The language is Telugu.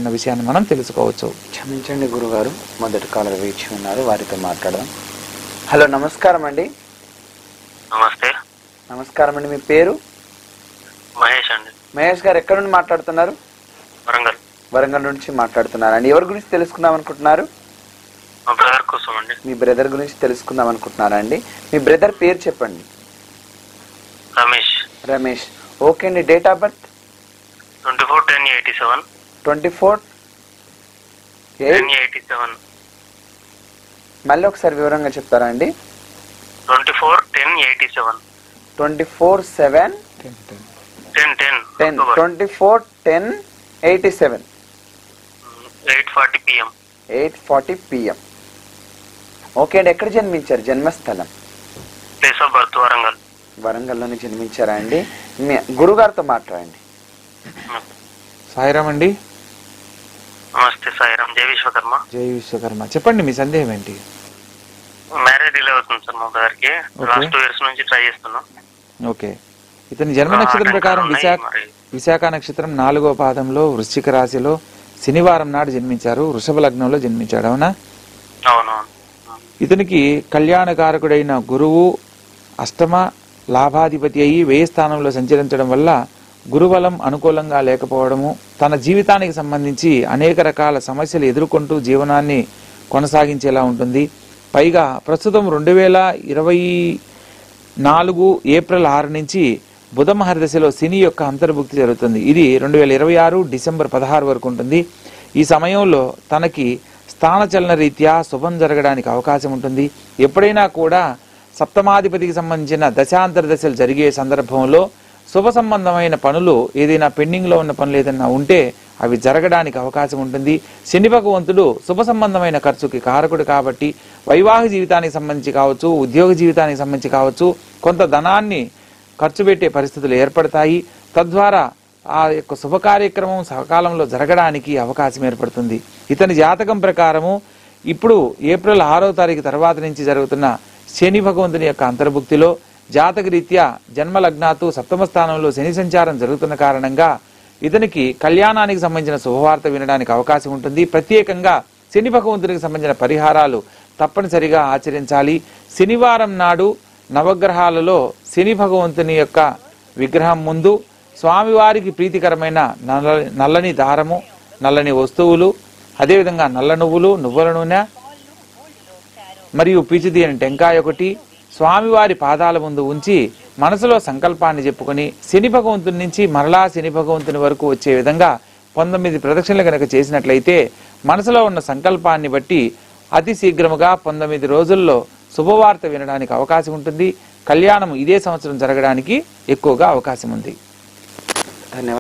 అన్న విషయాన్ని మనం తెలుసుకోవచ్చు క్షమించండి గురుగారు మొదటి కాలర్ వేచి ఉన్నారు వారితో మాట్లాడదాం హలో నమస్కారం అండి నమస్తే నమస్కారం అండి మీ పేరు మహేష్ అండి మహేష్ గారు ఎక్కడ నుండి మాట్లాడుతున్నారు వరంగల్ వరంగల్ నుంచి మాట్లాడుతున్నారు అండి ఎవరి గురించి తెలుసుకుందాం అనుకుంటున్నారు మా బ్రదర్ కోసం అండి మీ బ్రదర్ గురించి తెలుసుకుందాం అనుకుంటున్నారా అండి మీ బ్రదర్ పేరు చెప్పండి రమేష్ రమేష్ ఓకే అండి date of birth twenty four ten eighty seven twenty four ten eight eighty seven మళ్ళీ ఒకసారి వివరంగా చెప్తారా అండి twenty four ten eighty seven twenty four seven ten ten ten twenty four ten eighty seven eight forty PM eight forty PM okay అండి ఎక్కడ జన్మించారు జన్మస్థలం ప్లేస్ ఆఫ్ బర్త్ వరంగల్ వరంగల్లోనే జన్మించారా అండి మీ గురుగారితో మాట్లాడండి సాయిరామ్ అండి నమస్తే సాయిరామ్ జయ విశ్వకర్మ జై విశ్వకర్మ చెప్పండి మీ సందేహం ఏంటి మ్యారేజ్ డిలే అవుతుంది సార్ మా బ్రదర్ కి Okay. లాస్ట్ టూ ఇయర్స్ నుంచి ట్రై చేస్తున్నాం ఓకే ఇతని జన్మ నక్షత్రం ఆ, ప్రకారం ఉన్నాయి విశాఖ మరి. విశాఖ నక్షత్రం నాలుగో పాదంలో వృశ్చిక రాశిలో శనివారం నాడు జన్మించారు వృషభ లగ్నంలో జన్మించాడు అవునా అవునవును ఇతనికి కళ్యాణకారకుడైన గురువు అష్టమ లాభాధిపతి అయి వ్యయ స్థానంలో సంచరించడం వల్ల గురుబలం అనుకూలంగా లేకపోవడము తన జీవితానికి సంబంధించి అనేక రకాల సమస్యలు ఎదుర్కొంటూ జీవనాన్ని కొనసాగించేలా ఉంటుంది పైగా ప్రస్తుతం రెండు వేల ఇరవై నాలుగు ఏప్రిల్ ఆరు నుంచి బుధ మహర్దశలో శని యొక్క అంతర్భుక్తి జరుగుతుంది ఇది రెండు వేల ఇరవై ఆరు డిసెంబర్ పదహారు వరకు ఉంటుంది ఈ సమయంలో తనకి స్థానచలన రీత్యా శుభం జరగడానికి అవకాశం ఉంటుంది ఎప్పుడైనా కూడా సప్తమాధిపతికి సంబంధించిన దశాంతర దశలు జరిగే సందర్భంలో శుభ సంబంధమైన పనులు ఏదైనా పెండింగ్లో ఉన్న పనులు ఏదైనా ఉంటే అవి జరగడానికి అవకాశం ఉంటుంది శని భగవంతుడు శుభ సంబంధమైన ఖర్చుకి కారకుడు కాబట్టి వైవాహిక జీవితానికి సంబంధించి కావచ్చు ఉద్యోగ జీవితానికి సంబంధించి కావచ్చు కొంత ధనాన్ని ఖర్చు పెట్టే పరిస్థితులు ఏర్పడతాయి తద్వారా ఆ యొక్క శుభ కార్యక్రమం సకాలంలో జరగడానికి అవకాశం ఏర్పడుతుంది ఇతని జాతకం ప్రకారము ఇప్పుడు ఏప్రిల్ ఆరో తారీఖు తర్వాత నుంచి జరుగుతున్న శని భగవంతుని యొక్క అంతర్భుక్తిలో జాతక రీత్యా జన్మ లగ్నాతు సప్తమ స్థానంలో శని సంచారం జరుగుతున్న కారణంగా ఇతనికి కళ్యాణానికి సంబంధించిన శుభవార్త వినడానికి అవకాశం ఉంటుంది ప్రత్యేకంగా శని భగవంతునికి సంబంధించిన పరిహారాలు తప్పనిసరిగా ఆచరించాలి శనివారం నాడు నవగ్రహాలలో శని భగవంతుని యొక్క విగ్రహం ముందు స్వామివారికి ప్రీతికరమైన నల్ల నల్లని దారము నల్లని వస్తువులు అదేవిధంగా నల్ల నువ్వులు నువ్వుల నూనె మరియు పీచుది అని టెంకాయ ఒకటి స్వామివారి పాదాల ముందు ఉంచి మనసులో సంకల్పాన్ని చెప్పుకొని శని భగవంతుని నుంచి మరలా శని భగవంతుని వరకు వచ్చే విధంగా పంతొమ్మిది ప్రదక్షిణలు కనుక చేసినట్లయితే మనసులో ఉన్న సంకల్పాన్ని బట్టి అతి శీఘ్రముగా పంతొమ్మిది రోజుల్లో శుభవార్త వినడానికి అవకాశం ఉంటుంది కళ్యాణం ఇదే సంవత్సరం జరగడానికి ఎక్కువగా అవకాశం ఉంది ధన్యవాదాలు